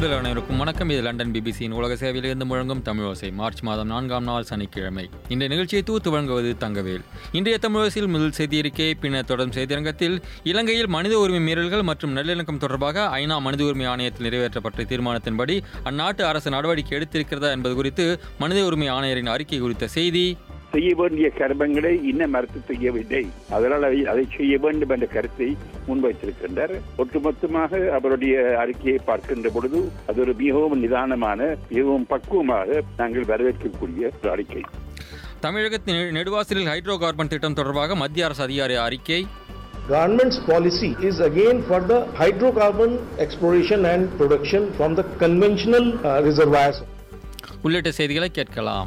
அன்பில் அனைவருக்கும் வணக்கம் இது லண்டன் பிபிசியின் உலக சேவையிலிருந்து முழங்கும் தமிழோசை மார்ச் மாதம் நான்காம் நாள் சனிக்கிழமை இந்த நிகழ்ச்சியை தூத்து வழங்குவது தங்கவேல் இன்றைய தமிழோசையில் முதல் செய்தியறிக்கை பின்னர் தொடரும் செய்தியரங்கத்தில் இலங்கையில் மனித உரிமை மீறல்கள் மற்றும் நல்லிணக்கம் தொடர்பாக ஐநா மனித உரிமை ஆணையத்தில் நிறைவேற்றப்பட்ட தீர்மானத்தின்படி அந்நாட்டு அரசு நடவடிக்கை எடுத்திருக்கிறதா என்பது குறித்து மனித உரிமை ஆணையரின் அறிக்கை குறித்த செய்தி செய்ய வேண்டிய கர்மங்களை இன்னும் அரசு செய்யவில்லை அதனால் அதை அதை செய்ய வேண்டும் என்ற கருத்தை முன்வைத்திருக்கின்றார் ஒட்டுமொத்தமாக அவருடைய அறிக்கையை பார்க்கின்ற பொழுது அது ஒரு மிகவும் நிதானமான மிகவும் பக்குவமாக நாங்கள் வரவேற்கக்கூடிய ஒரு அறிக்கை தமிழகத்தின் நெடுவாசலில் ஹைட்ரோ கார்பன் திட்டம் தொடர்பாக மத்திய அரசு அதிகாரி அறிக்கை Government's policy is again for the hydrocarbon exploration and production from the conventional uh, reservoirs. உள்ளிட்ட செய்திகளை கேட்கலாம்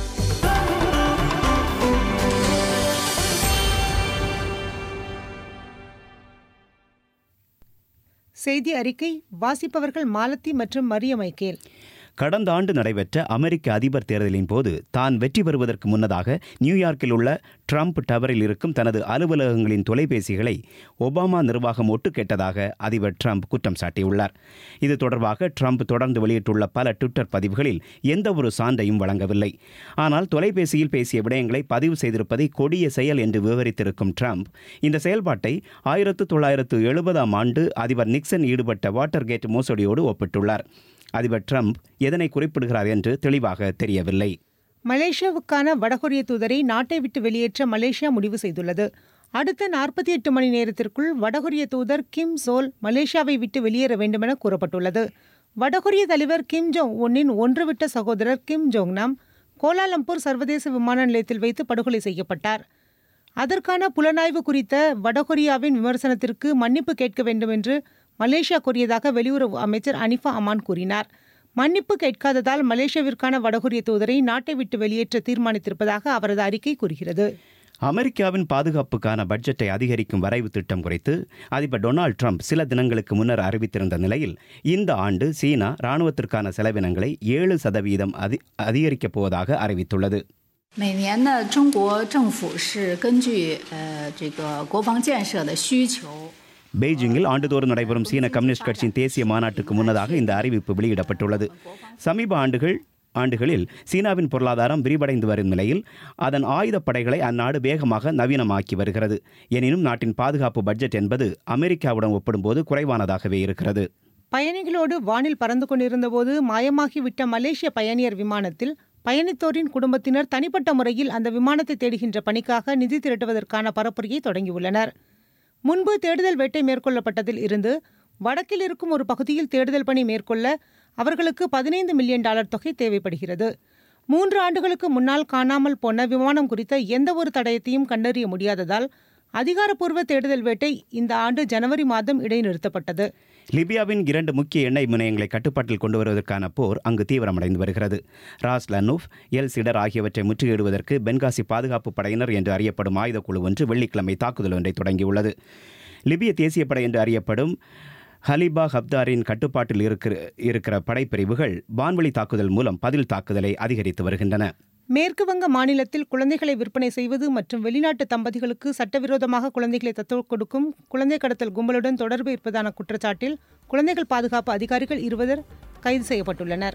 செய்தி அறிக்கை வாசிப்பவர்கள் மாலத்தி மற்றும் மரிய மைக்கேல் கடந்த ஆண்டு நடைபெற்ற அமெரிக்க அதிபர் தேர்தலின் போது தான் வெற்றி பெறுவதற்கு முன்னதாக நியூயார்க்கில் உள்ள ட்ரம்ப் டவரில் இருக்கும் தனது அலுவலகங்களின் தொலைபேசிகளை ஒபாமா நிர்வாகம் ஒட்டு கேட்டதாக அதிபர் ட்ரம்ப் குற்றம் சாட்டியுள்ளார் இது தொடர்பாக ட்ரம்ப் தொடர்ந்து வெளியிட்டுள்ள பல ட்விட்டர் பதிவுகளில் எந்த ஒரு சான்றையும் வழங்கவில்லை ஆனால் தொலைபேசியில் பேசிய விடயங்களை பதிவு செய்திருப்பதை கொடிய செயல் என்று விவரித்திருக்கும் ட்ரம்ப் இந்த செயல்பாட்டை ஆயிரத்து தொள்ளாயிரத்து எழுபதாம் ஆண்டு அதிபர் நிக்சன் ஈடுபட்ட வாட்டர்கேட் மோசடியோடு ஒப்பிட்டுள்ளார் அதிபர் ட்ரம்ப் எதனை குறிப்பிடுகிறார் என்று தெளிவாக தெரியவில்லை மலேசியாவுக்கான வடகொரிய தூதரை நாட்டை விட்டு வெளியேற்ற மலேசியா முடிவு செய்துள்ளது அடுத்த நாற்பத்தி எட்டு மணி நேரத்திற்குள் வடகொரிய தூதர் கிம் சோல் மலேசியாவை விட்டு வெளியேற வேண்டுமென கூறப்பட்டுள்ளது வடகொரிய தலைவர் கிம் ஜோங் உன்னின் ஒன்றுவிட்ட சகோதரர் கிம் ஜோங் நாம் கோலாலம்பூர் சர்வதேச விமான நிலையத்தில் வைத்து படுகொலை செய்யப்பட்டார் அதற்கான புலனாய்வு குறித்த வடகொரியாவின் விமர்சனத்திற்கு மன்னிப்பு கேட்க வேண்டும் என்று மலேசியா கூறியதாக வெளியுறவு அமைச்சர் அனிஃபா அமான் கூறினார் மன்னிப்பு கேட்காததால் மலேசியாவிற்கான வடகொரிய தூதரை நாட்டை விட்டு வெளியேற்ற தீர்மானித்திருப்பதாக அவரது அறிக்கை கூறுகிறது அமெரிக்காவின் பாதுகாப்புக்கான பட்ஜெட்டை அதிகரிக்கும் வரைவு திட்டம் குறித்து அதிபர் டொனால்ட் ட்ரம்ப் சில தினங்களுக்கு முன்னர் அறிவித்திருந்த நிலையில் இந்த ஆண்டு சீனா இராணுவத்திற்கான செலவினங்களை ஏழு சதவீதம் அதி அதிகரிக்கப் போவதாக அறிவித்துள்ளது 每年呢，中国政府是根据呃这个国防建设的需求， பெய்ஜிங்கில் ஆண்டுதோறும் நடைபெறும் சீன கம்யூனிஸ்ட் கட்சியின் தேசிய மாநாட்டுக்கு முன்னதாக இந்த அறிவிப்பு வெளியிடப்பட்டுள்ளது சமீப ஆண்டுகள் ஆண்டுகளில் சீனாவின் பொருளாதாரம் விரிவடைந்து வரும் நிலையில் அதன் ஆயுதப் படைகளை அந்நாடு வேகமாக நவீனமாக்கி வருகிறது எனினும் நாட்டின் பாதுகாப்பு பட்ஜெட் என்பது அமெரிக்காவுடன் ஒப்பிடும்போது குறைவானதாகவே இருக்கிறது பயணிகளோடு வானில் பறந்து கொண்டிருந்தபோது மாயமாகிவிட்ட மலேசிய பயணியர் விமானத்தில் பயணித்தோரின் குடும்பத்தினர் தனிப்பட்ட முறையில் அந்த விமானத்தை தேடுகின்ற பணிக்காக நிதி திரட்டுவதற்கான பரப்புரையை தொடங்கியுள்ளனர் முன்பு தேடுதல் வேட்டை மேற்கொள்ளப்பட்டதில் இருந்து வடக்கில் இருக்கும் ஒரு பகுதியில் தேடுதல் பணி மேற்கொள்ள அவர்களுக்கு பதினைந்து மில்லியன் டாலர் தொகை தேவைப்படுகிறது மூன்று ஆண்டுகளுக்கு முன்னால் காணாமல் போன விமானம் குறித்த எந்த ஒரு தடயத்தையும் கண்டறிய முடியாததால் அதிகாரப்பூர்வ தேடுதல் வேட்டை இந்த ஆண்டு ஜனவரி மாதம் இடைநிறுத்தப்பட்டது லிபியாவின் இரண்டு முக்கிய எண்ணெய் முனையங்களை கட்டுப்பாட்டில் கொண்டு வருவதற்கான போர் அங்கு தீவிரமடைந்து வருகிறது ராஸ் லனூஃப் எல் சிடர் ஆகியவற்றை முற்றுகையிடுவதற்கு பென்காசி பாதுகாப்பு படையினர் என்று அறியப்படும் ஆயுதக்குழு ஒன்று வெள்ளிக்கிழமை தாக்குதல் ஒன்றை தொடங்கியுள்ளது லிபிய தேசிய படை என்று அறியப்படும் ஹலிபா ஹப்தாரின் கட்டுப்பாட்டில் இருக்கிற இருக்கிற படைப்பிரிவுகள் வான்வழி தாக்குதல் மூலம் பதில் தாக்குதலை அதிகரித்து வருகின்றன மேற்கு வங்க மாநிலத்தில் குழந்தைகளை விற்பனை செய்வது மற்றும் வெளிநாட்டு தம்பதிகளுக்கு சட்டவிரோதமாக குழந்தைகளை தத்தொ கொடுக்கும் குழந்தை கடத்தல் கும்பலுடன் தொடர்பு இருப்பதான குற்றச்சாட்டில் குழந்தைகள் பாதுகாப்பு அதிகாரிகள் இருவர் கைது செய்யப்பட்டுள்ளனர்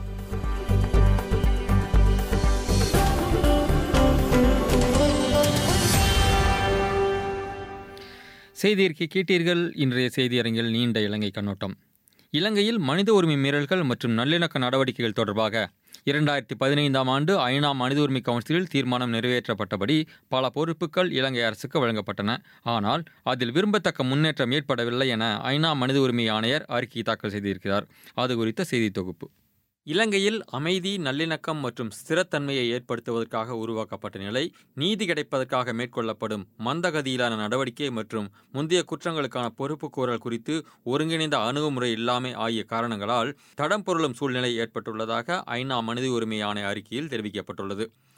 செய்தியறிக்கை கேட்டீர்கள் இன்றைய செய்தியரங்கில் நீண்ட இலங்கை கண்ணோட்டம் இலங்கையில் மனித உரிமை மீறல்கள் மற்றும் நல்லிணக்க நடவடிக்கைகள் தொடர்பாக இரண்டாயிரத்தி பதினைந்தாம் ஆண்டு ஐநா மனித உரிமை கவுன்சிலில் தீர்மானம் நிறைவேற்றப்பட்டபடி பல பொறுப்புகள் இலங்கை அரசுக்கு வழங்கப்பட்டன ஆனால் அதில் விரும்பத்தக்க முன்னேற்றம் ஏற்படவில்லை என ஐநா மனித உரிமை ஆணையர் அறிக்கை தாக்கல் செய்திருக்கிறார் அது குறித்த செய்தி தொகுப்பு இலங்கையில் அமைதி நல்லிணக்கம் மற்றும் ஸ்திரத்தன்மையை ஏற்படுத்துவதற்காக உருவாக்கப்பட்ட நிலை நீதி கிடைப்பதற்காக மேற்கொள்ளப்படும் மந்தகதியிலான நடவடிக்கை மற்றும் முந்தைய குற்றங்களுக்கான பொறுப்பு கூறல் குறித்து ஒருங்கிணைந்த அணுகுமுறை இல்லாமை ஆகிய காரணங்களால் தடம் பொருளும் சூழ்நிலை ஏற்பட்டுள்ளதாக ஐநா மனித உரிமை ஆணைய அறிக்கையில் தெரிவிக்கப்பட்டுள்ளது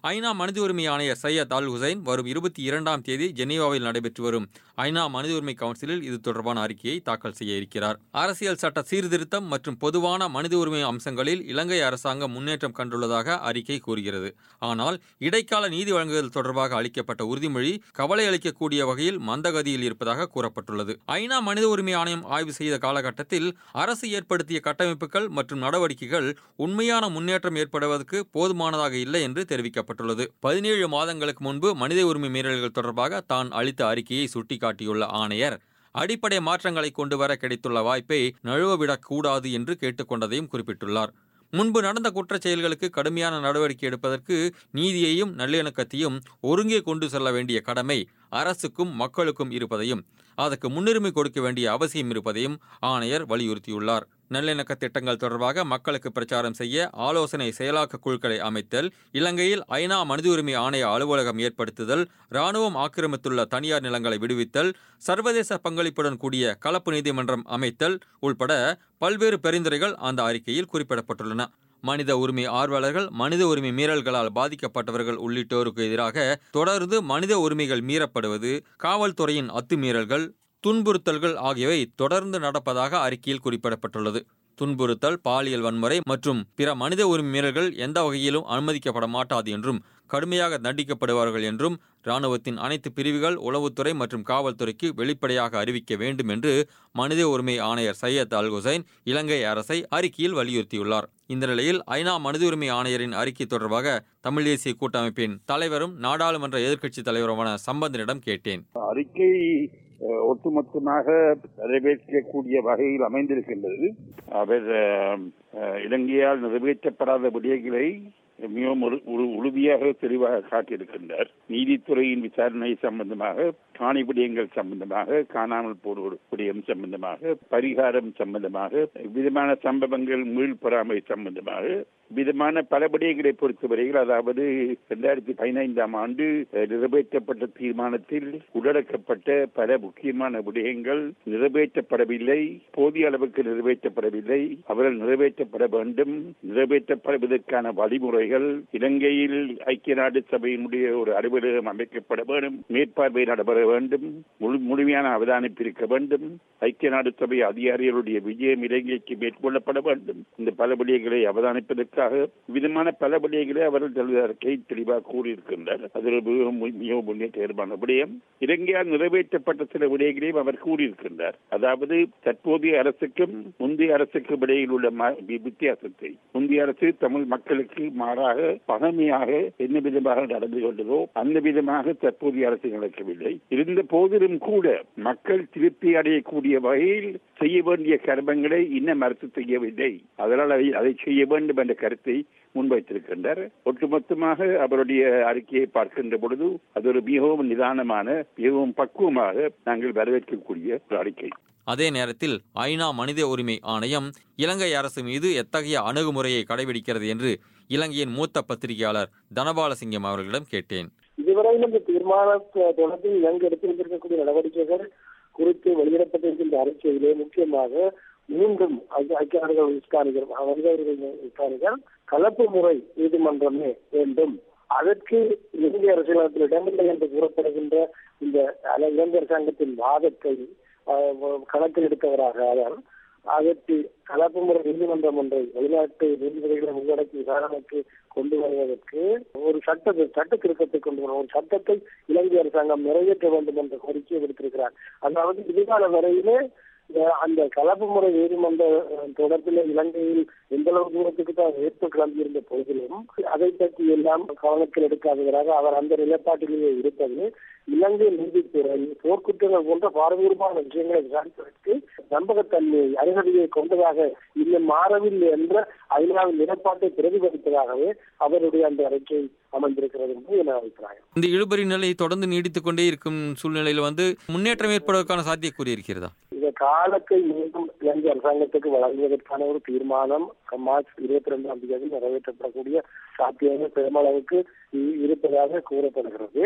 ஐநா மனித உரிமை ஆணையர் சையத் அல் ஹுசைன் வரும் இருபத்தி இரண்டாம் தேதி ஜெனீவாவில் நடைபெற்று வரும் ஐநா மனித உரிமை கவுன்சிலில் இது தொடர்பான அறிக்கையை தாக்கல் செய்ய இருக்கிறார் அரசியல் சட்ட சீர்திருத்தம் மற்றும் பொதுவான மனித உரிமை அம்சங்களில் இலங்கை அரசாங்கம் முன்னேற்றம் கண்டுள்ளதாக அறிக்கை கூறுகிறது ஆனால் இடைக்கால நீதி வழங்குதல் தொடர்பாக அளிக்கப்பட்ட உறுதிமொழி கவலை அளிக்கக்கூடிய வகையில் மந்தகதியில் இருப்பதாக கூறப்பட்டுள்ளது ஐநா மனித உரிமை ஆணையம் ஆய்வு செய்த காலகட்டத்தில் அரசு ஏற்படுத்திய கட்டமைப்புகள் மற்றும் நடவடிக்கைகள் உண்மையான முன்னேற்றம் ஏற்படுவதற்கு போதுமானதாக இல்லை என்று தெரிவிக்கப்பட்டுள்ளது பதினேழு மாதங்களுக்கு முன்பு மனித உரிமை மீறல்கள் தொடர்பாக தான் அளித்த அறிக்கையை சுட்டிக்காட்டியுள்ள ஆணையர் அடிப்படை மாற்றங்களை கொண்டு வர கிடைத்துள்ள வாய்ப்பை நழுவவிடக் கூடாது என்று கேட்டுக்கொண்டதையும் குறிப்பிட்டுள்ளார் முன்பு நடந்த குற்றச் செயல்களுக்கு கடுமையான நடவடிக்கை எடுப்பதற்கு நீதியையும் நல்லிணக்கத்தையும் ஒருங்கே கொண்டு செல்ல வேண்டிய கடமை அரசுக்கும் மக்களுக்கும் இருப்பதையும் அதற்கு முன்னுரிமை கொடுக்க வேண்டிய அவசியம் இருப்பதையும் ஆணையர் வலியுறுத்தியுள்ளார் நல்லிணக்க திட்டங்கள் தொடர்பாக மக்களுக்கு பிரச்சாரம் செய்ய ஆலோசனை செயலாக்க குழுக்களை அமைத்தல் இலங்கையில் ஐநா மனித உரிமை ஆணைய அலுவலகம் ஏற்படுத்துதல் ராணுவம் ஆக்கிரமித்துள்ள தனியார் நிலங்களை விடுவித்தல் சர்வதேச பங்களிப்புடன் கூடிய கலப்பு நீதிமன்றம் அமைத்தல் உள்பட பல்வேறு பரிந்துரைகள் அந்த அறிக்கையில் குறிப்பிடப்பட்டுள்ளன மனித உரிமை ஆர்வலர்கள் மனித உரிமை மீறல்களால் பாதிக்கப்பட்டவர்கள் உள்ளிட்டோருக்கு எதிராக தொடர்ந்து மனித உரிமைகள் மீறப்படுவது காவல்துறையின் அத்துமீறல்கள் துன்புறுத்தல்கள் ஆகியவை தொடர்ந்து நடப்பதாக அறிக்கையில் குறிப்பிடப்பட்டுள்ளது துன்புறுத்தல் பாலியல் வன்முறை மற்றும் பிற மனித உரிமை மீறல்கள் எந்த வகையிலும் அனுமதிக்கப்பட மாட்டாது என்றும் கடுமையாக தண்டிக்கப்படுவார்கள் என்றும் இராணுவத்தின் அனைத்து பிரிவுகள் உளவுத்துறை மற்றும் காவல்துறைக்கு வெளிப்படையாக அறிவிக்க வேண்டும் என்று மனித உரிமை ஆணையர் சையத் அல் ஹுசைன் இலங்கை அரசை அறிக்கையில் வலியுறுத்தியுள்ளார் இந்த நிலையில் ஐநா மனித உரிமை ஆணையரின் அறிக்கை தொடர்பாக தமிழ் தேசிய கூட்டமைப்பின் தலைவரும் நாடாளுமன்ற எதிர்க்கட்சித் தலைவருமான சம்பந்தனிடம் கேட்டேன் அறிக்கை அஹ், ஒட்டுமொத்தமாக நிறைவேற்றக்கூடிய வகையில் அமைந்திருக்கின்றது அவர் அஹ், அஹ், இலங்கையால் நிறைவேற்றப்படாத விடயங்களை மிகவும் உறு- உறு- உறுதியாக தெளிவாக காட்டியிருக்கின்றார் நீதித்துறையின் விசாரணை சம்பந்தமாக காணி விடயங்கள் சம்பந்தமாக காணாமல் போடுவது விடயம் சம்பந்தமாக பரிகாரம் சம்பந்தமாக விதமான சம்பவங்கள் மீள்பெறாமை சம்பந்தமாக விதமான பல விடயங்களை பொறுத்தவரையில் அதாவது இரண்டாயிரத்தி பதினைந்தாம் ஆண்டு அஹ், நிறைவேற்றப்பட்ட தீர்மானத்தில் உள்ளடக்கப்பட்ட பல முக்கியமான விடயங்கள் நிறைவேற்றப்படவில்லை போதிய அளவுக்கு நிறைவேற்றப்படவில்லை அவர்கள் நிறைவேற்றப்பட வேண்டும் நிறைவேற்றப்படுவதற்கான வழிமுறைகள் இலங்கையில் ஐக்கிய நாடு சபையினுடைய ஒரு அலுவலகம் அமைக்கப்பட வேண்டும் மேற்பார்வை நடைபெற வேண்டும் முழு முழுமையான அவதானிப்பு இருக்க வேண்டும் ஐக்கிய நாடு சபை அதிகாரிகளுடைய விஜயம் இலங்கைக்கு மேற்கொள்ளப்பட வேண்டும் இந்த பல விடயங்களை அவதானிப்பதற்காக விதமான பல விடயங்களை அவர்கள் தனது அறிக்கை தெளிவாக கூறியிருக்கின்றனர் அது ஒரு மிகவும் மு- மிகவும் முன்னேற்றமான விடயம் இலங்கையால் நிறைவேற்றப்பட்ட சில விடயங்களையும் அவர் கூறியிருக்கின்றார் அதாவது தற்போதைய அரசுக்கும் முந்தைய அரசுக்கும் இடையில் உள்ள ம- வி- வித்தியாசத்தை முந்தைய அரசு தமிழ் மக்களுக்கு மாறாக பகமையாக என்ன விதமாக நடந்து கொண்டதோ அந்த விதமாக தற்போதைய அரசு நடக்கவில்லை இருந்த போதிலும் கூட மக்கள் திருப்தி அடையக்கூடிய வகையில் செய்ய வேண்டிய கர்மங்களை இன்னும் அரசு செய்யவில்லை அதனால் அதை அதை செய்ய வேண்டும் என்ற கருத்தை முன்வைத்திருக்கின்றார் ஒட்டுமொத்தமாக அவருடைய அறிக்கையை பார்க்கின்ற பொழுது அது ஒரு மிகவும் நிதானமான மிகவும் பக்குவமாக நாங்கள் வரவேற்கக்கூடிய ஒரு அறிக்கை அதே நேரத்தில் ஐநா மனித உரிமை ஆணையம் இலங்கை அரசு மீது எத்தகைய அணுகுமுறையை கடைபிடிக்கிறது என்று இலங்கையின் மூத்த பத்திரிகையாளர் தனபாலசிங்கம் அவர்களிடம் கேட்டேன் இதுவரையிலும் இந்த தீர்மான தொடர்பில் இலங்கை எடுத்திருந்திருக்கக்கூடிய நடவடிக்கைகள் குறித்து வெளியிடப்பட்டிருக்கின்ற அறிக்கையிலே முக்கியமாக மீண்டும் ஐ- ஐக்கிய நாடுகள் விசாரிகள் மனிதர்கள் விசாரிகள் கலப்பு முறை நீதிமன்றமே வேண்டும் அதற்கு இந்திய அரசியலமைப்பில் இடமில்லை என்று கூறப்படுகின்ற இந்த அல- இலங்கை அரசாங்கத்தின் வாதத்தை அஹ், கணக்கில் எடுத்தவராக அவர் அதற்கு கலப்பு முறை நீதிமன்றம் ஒன்றை வெளிநாட்டு நீதிபதிகளை உள்ளடக்கி விசாரணைக்கு கொண்டு வருவதற்கு ஒரு சட்ட சட்ட திருத்தத்தை கொண்டு வரும் ஒரு சட்டத்தை இலங்கை அரசாங்கம் நிறைவேற்ற வேண்டும் என்ற கோரிக்கையை விடுத்திருக்கிறார் அதாவது இதுகால வரையிலே அஹ், அந்த கலப்பு முறை நீதிமன்ற அஹ், தொடர்பில் இலங்கையில் எந்த அளவு தூரத்துக்கு தான் ஏற்பு கிளம்பியிருந்த போதிலும் அதை பற்றி எல்லாம் கவனத்தில் எடுக்காதவராக அவர் அந்த நிலைப்பாட்டிலேயே இருப்பது இலங்கை நீதித்துறை போர்க்குற்றங்கள் போன்ற பாரதூரமான விஷயங்களை விசாரிப்பதற்கு நம்பகத்தன்மையை அருகதையை கொண்டதாக இன்னும் மாறவில்லை என்ற ஐநாவின் நிலைப்பாட்டை பிரதிபலிப்பதாகவே அவருடைய அந்த அறிக்கை அமைந்திருக்கிறது என்று என அபிப்பிராயம் இந்த இழுபறி நிலை தொடர்ந்து நீடித்துக் கொண்டே இருக்கும் சூழ்நிலையில் வந்து முன்னேற்றம் ஏற்படுவதற்கான சாத்தியக்கூறு இருக்கிறதா இந்த காலத்தை மீண்டும் இலங்கை அரசாங்கத்துக்கு வழங்குவதற்கான ஒரு தீர்மானம் மார்ச் இருபத்தி ரெண்டாம் தேதி நிறைவேற்றப்படக்கூடிய சாத்தியங்கள் பெருமளவுக்கு இ- இருப்பதாக கூறப்படுகிறது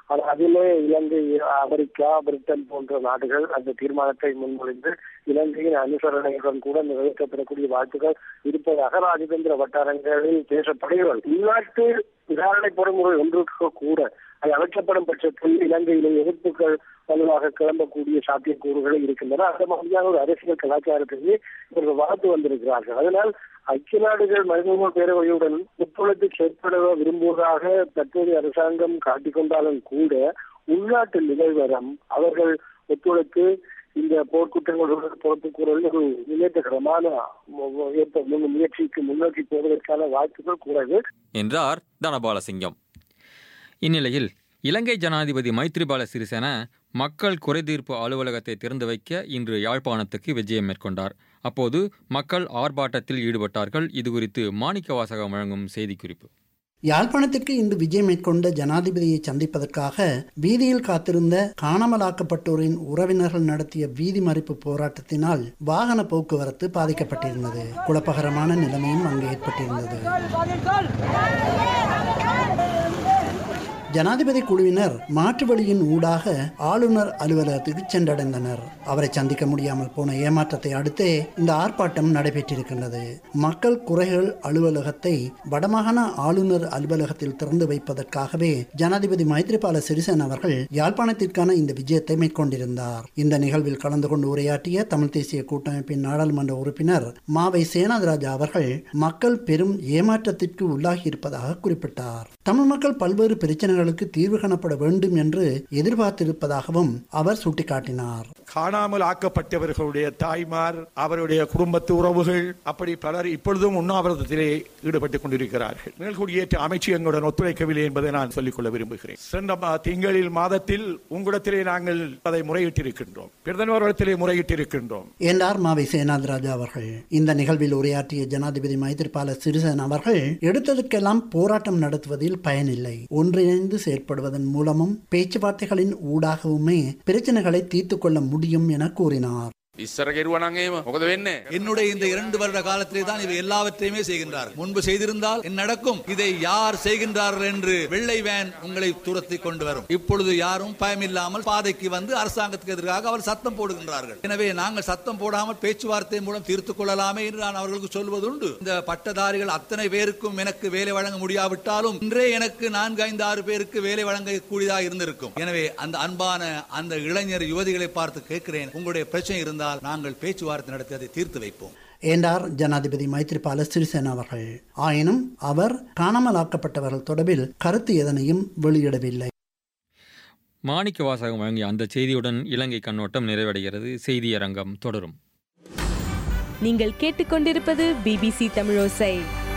ஆனால் அதிலே இலங்கை அமெரிக்கா பிரிட்டன் போன்ற நாடுகள் அந்த தீர்மானத்தை முன்மொழிந்து இலங்கையின் அனுசரணையுடன் கூட நிறைவேற்றப்படக்கூடிய வாய்ப்புகள் இருப்பதாக ராஜதந்திர வட்டாரங்களில் பேசப்படுகிறது உள்நாட்டு விசாரணை பொறிமுறை ஒன்றுக்கு கூட அது அமைக்கப்படும் பட்சத்தில் இலங்கையிலே எதிர்ப்புகள் வலுவாக கிளம்பக்கூடிய சாத்தியக்கூறுகள் இருக்கின்றன அந்த மாதிரியான ஒரு அரசியல் கலாச்சாரத்தையே இவர்கள் வளர்த்து வந்திருக்கிறார்கள் அதனால் ஐக்கிய நாடுகள் மனித பேரவையுடன் ஒத்துழைத்து செயற்பட விரும்புவதாக தற்போதைய அரசாங்கம் காட்டிக்கொண்டாலும் கூட உள்நாட்டு நிகழ்வரம் அவர்கள் ஒத்துழைத்து இந்த போர்க்குற்றங்களோட பொறுப்புக்கூறல் ஒரு முன்னேற்றகரமான முயற்சிக்கு முன்னோக்கி போவதற்கான வாய்ப்புகள் குறைவு என்றார் தனபாலசிங்கம் இந்நிலையில் இலங்கை ஜனாதிபதி மைத்ரிபால சிறிசேன மக்கள் குறைதீர்ப்பு அலுவலகத்தை திறந்து வைக்க இன்று யாழ்ப்பாணத்துக்கு விஜயம் மேற்கொண்டார் அப்போது மக்கள் ஆர்ப்பாட்டத்தில் ஈடுபட்டார்கள் இதுகுறித்து மாணிக்க வாசகம் வழங்கும் செய்திக்குறிப்பு யாழ்ப்பாணத்திற்கு இன்று விஜயம் மேற்கொண்ட ஜனாதிபதியை சந்திப்பதற்காக வீதியில் காத்திருந்த காணாமலாக்கப்பட்டோரின் உறவினர்கள் நடத்திய வீதி மறிப்பு போராட்டத்தினால் வாகன போக்குவரத்து பாதிக்கப்பட்டிருந்தது குழப்பகரமான நிலைமையும் அங்கு ஏற்பட்டிருந்தது ஜனாதிபதி குழுவினர் மாற்று வழியின் ஊடாக ஆளுநர் அலுவலகத்துக்கு சென்றடைந்தனர் அவரை சந்திக்க முடியாமல் போன ஏமாற்றத்தை அடுத்தே இந்த ஆர்ப்பாட்டம் நடைபெற்றிருக்கின்றது மக்கள் குறைகள் அலுவலகத்தை வடமாகாண ஆளுநர் அலுவலகத்தில் திறந்து வைப்பதற்காகவே ஜனாதிபதி மைத்ரிபால சிறிசேன அவர்கள் யாழ்ப்பாணத்திற்கான இந்த விஜயத்தை மேற்கொண்டிருந்தார் இந்த நிகழ்வில் கலந்து கொண்டு உரையாற்றிய தமிழ் தேசிய கூட்டமைப்பின் நாடாளுமன்ற உறுப்பினர் மாவை சேனாதராஜா அவர்கள் மக்கள் பெரும் ஏமாற்றத்திற்கு உள்ளாகி இருப்பதாக குறிப்பிட்டார் தமிழ் மக்கள் பல்வேறு பிரச்சனைகள் பிரச்சனைகளுக்கு தீர்வு காணப்பட வேண்டும் என்று எதிர்பார்த்திருப்பதாகவும் அவர் சுட்டிக்காட்டினார் காணாமல் ஆக்கப்பட்டவர்களுடைய தாய்மார் அவருடைய குடும்பத்து உறவுகள் அப்படி பலர் இப்பொழுதும் உண்ணாவிரதத்திலே ஈடுபட்டுக் கொண்டிருக்கிறார்கள் மேல்குடியேற்ற அமைச்சகங்களுடன் ஒத்துழைக்கவில்லை என்பதை நான் சொல்லிக்கொள்ள விரும்புகிறேன் சென்ற திங்களில் மாதத்தில் உங்களிடத்திலே நாங்கள் அதை முறையிட்டிருக்கின்றோம் பிரதமரிடத்திலே முறையிட்டிருக்கின்றோம் என்றார் மாவை சேனாதிராஜா அவர்கள் இந்த நிகழ்வில் உரையாற்றிய ஜனாதிபதி மைத்திரிபால சிறிசேன அவர்கள் எடுத்ததற்கெல்லாம் போராட்டம் நடத்துவதில் பயனில்லை ஒன்றிணைந்து செயற்படுவதன் மூலமும் பேச்சுவார்த்தைகளின் ஊடாகவுமே பிரச்சனைகளை தீர்த்து கொள்ள முடியும் என கூறினார் ඉස්සර කෙරුවනන් එහෙම මොකද වෙන්නේ என்னுடைய இந்த இரண்டு வருட காலத்திலே தான் இவை எல்லாவற்றையுமே செய்கின்றார் முன்பு செய்திருந்தால் என்ன நடக்கும் இதை யார் செய்கின்றார்கள் என்று வெள்ளை வேன் உங்களை துரத்தி கொண்டு வரும் இப்பொழுது யாரும் பயமில்லாமல் பாதைக்கு வந்து அரசாங்கத்துக்கு எதிராக அவர் சத்தம் போடுகின்றார்கள் எனவே நாங்கள் சத்தம் போடாமல் பேச்சுவார்த்தை மூலம் தீர்த்து கொள்ளலாமே என்று நான் அவர்களுக்கு சொல்வதுண்டு இந்த பட்டதாரிகள் அத்தனை பேருக்கும் எனக்கு வேலை வழங்க முடியாவிட்டாலும் இன்றே எனக்கு நான்கு ஐந்து ஆறு பேருக்கு வேலை வழங்க கூடியதாக இருந்திருக்கும் எனவே அந்த அன்பான அந்த இளைஞர் யுவதிகளை பார்த்து கேட்கிறேன் உங்களுடைய பிரச்சனை இருந்தால் இருந்தால் நாங்கள் பேச்சுவார்த்தை நடத்தி அதை தீர்த்து வைப்போம் என்றார் ஜனாதிபதி மைத்ரிபால சிறிசேன அவர்கள் ஆயினும் அவர் காணாமலாக்கப்பட்டவர்கள் தொடர்பில் கருத்து எதனையும் வெளியிடவில்லை மாணிக்க வாசகம் வழங்கிய அந்த செய்தியுடன் இலங்கை கண்ணோட்டம் நிறைவடைகிறது செய்தியரங்கம் தொடரும் நீங்கள் கேட்டுக்கொண்டிருப்பது பிபிசி தமிழோசை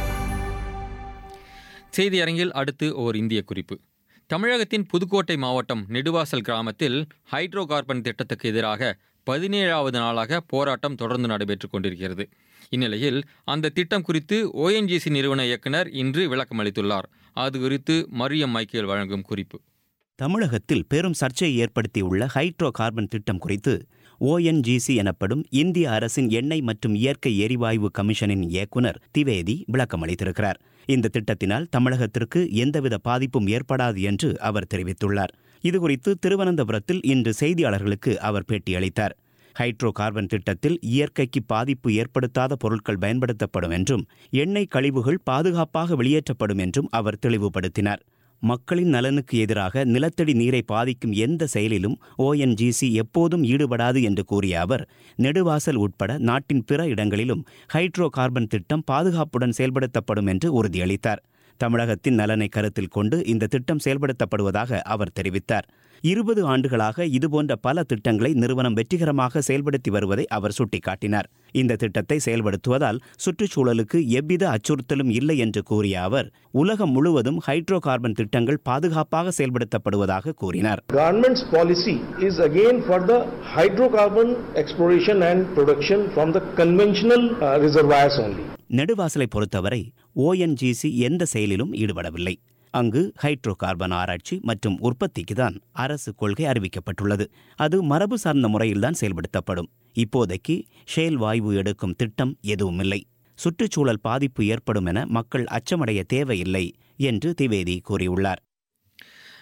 செய்தியரங்கில் அடுத்து ஓர் இந்திய குறிப்பு தமிழகத்தின் புதுக்கோட்டை மாவட்டம் நெடுவாசல் கிராமத்தில் ஹைட்ரோ கார்பன் திட்டத்துக்கு எதிராக பதினேழாவது நாளாக போராட்டம் தொடர்ந்து நடைபெற்றுக் கொண்டிருக்கிறது இந்நிலையில் அந்த திட்டம் குறித்து ஓஎன்ஜிசி நிறுவன இயக்குனர் இன்று விளக்கம் அளித்துள்ளார் அது குறித்து மரியம் மைக்கேல் வழங்கும் குறிப்பு தமிழகத்தில் பெரும் சர்ச்சையை ஏற்படுத்தியுள்ள ஹைட்ரோ கார்பன் திட்டம் குறித்து ஓஎன்ஜிசி எனப்படும் இந்திய அரசின் எண்ணெய் மற்றும் இயற்கை எரிவாயு கமிஷனின் இயக்குனர் திவேதி விளக்கம் அளித்திருக்கிறார் இந்த திட்டத்தினால் தமிழகத்திற்கு எந்தவித பாதிப்பும் ஏற்படாது என்று அவர் தெரிவித்துள்ளார் இதுகுறித்து திருவனந்தபுரத்தில் இன்று செய்தியாளர்களுக்கு அவர் பேட்டியளித்தார் ஹைட்ரோ கார்பன் திட்டத்தில் இயற்கைக்கு பாதிப்பு ஏற்படுத்தாத பொருட்கள் பயன்படுத்தப்படும் என்றும் எண்ணெய் கழிவுகள் பாதுகாப்பாக வெளியேற்றப்படும் என்றும் அவர் தெளிவுபடுத்தினார் மக்களின் நலனுக்கு எதிராக நிலத்தடி நீரை பாதிக்கும் எந்த செயலிலும் ஓஎன்ஜிசி எப்போதும் ஈடுபடாது என்று கூறிய அவர் நெடுவாசல் உட்பட நாட்டின் பிற இடங்களிலும் ஹைட்ரோ கார்பன் திட்டம் பாதுகாப்புடன் செயல்படுத்தப்படும் என்று உறுதியளித்தார் தமிழகத்தின் நலனை கருத்தில் கொண்டு இந்த திட்டம் செயல்படுத்தப்படுவதாக அவர் தெரிவித்தார் இருபது ஆண்டுகளாக இதுபோன்ற பல திட்டங்களை நிறுவனம் வெற்றிகரமாக செயல்படுத்தி வருவதை அவர் சுட்டிக்காட்டினார் இந்த திட்டத்தை செயல்படுத்துவதால் சுற்றுச்சூழலுக்கு எவ்வித அச்சுறுத்தலும் இல்லை என்று கூறிய அவர் உலகம் முழுவதும் ஹைட்ரோ கார்பன் திட்டங்கள் பாதுகாப்பாக செயல்படுத்தப்படுவதாக கூறினார் Government's policy is again for the hydrocarbon exploration and production from the conventional uh, reservoirs only. நெடுவாசலை பொறுத்தவரை ஓஎன்ஜிசி எந்த செயலிலும் ஈடுபடவில்லை அங்கு ஹைட்ரோ கார்பன் ஆராய்ச்சி மற்றும் உற்பத்திக்கு தான் அரசு கொள்கை அறிவிக்கப்பட்டுள்ளது அது மரபு சார்ந்த முறையில்தான் செயல்படுத்தப்படும் இப்போதைக்கு ஷேல் வாயு எடுக்கும் திட்டம் எதுவுமில்லை சுற்றுச்சூழல் பாதிப்பு ஏற்படும் என மக்கள் அச்சமடைய தேவையில்லை என்று திவேதி கூறியுள்ளார்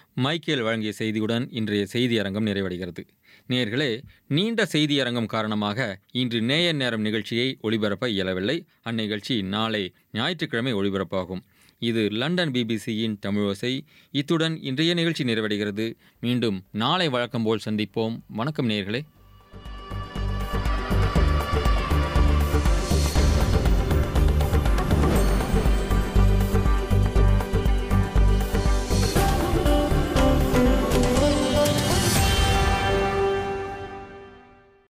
மைக்கேல் வழங்கிய செய்தியுடன் இன்றைய செய்தி அரங்கம் நிறைவடைகிறது நேர்களே நீண்ட செய்தி அரங்கம் காரணமாக இன்று நேயர் நேரம் நிகழ்ச்சியை ஒளிபரப்ப இயலவில்லை அந்நிகழ்ச்சி நாளை ஞாயிற்றுக்கிழமை ஒளிபரப்பாகும் இது லண்டன் பிபிசியின் தமிழோசை இத்துடன் இன்றைய நிகழ்ச்சி நிறைவடைகிறது மீண்டும் நாளை வழக்கம் போல் சந்திப்போம் வணக்கம் நேர்களே